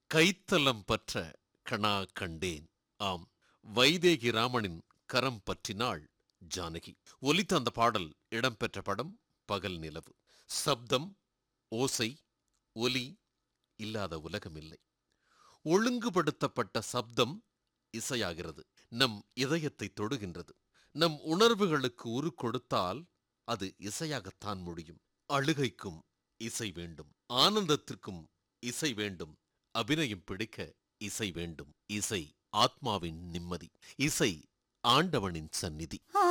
கைத்தலம் பற்ற கணா கண்டேன் ஆம் வைதேகி ராமனின் கரம் பற்றினாள் ஜானகி ஒலித்த அந்த பாடல் இடம்பெற்ற படம் பகல் நிலவு சப்தம் ஓசை ஒலி இல்லாத உலகமில்லை ஒழுங்குபடுத்தப்பட்ட சப்தம் இசையாகிறது நம் இதயத்தை தொடுகின்றது நம் உணர்வுகளுக்கு உரு கொடுத்தால் அது இசையாகத்தான் முடியும் அழுகைக்கும் இசை வேண்டும் ஆனந்தத்திற்கும் இசை வேண்டும் அபிநயம் பிடிக்க இசை வேண்டும் இசை ஆத்மாவின் நிம்மதி இசை ஆண்டவனின் சந்நிதி ஆ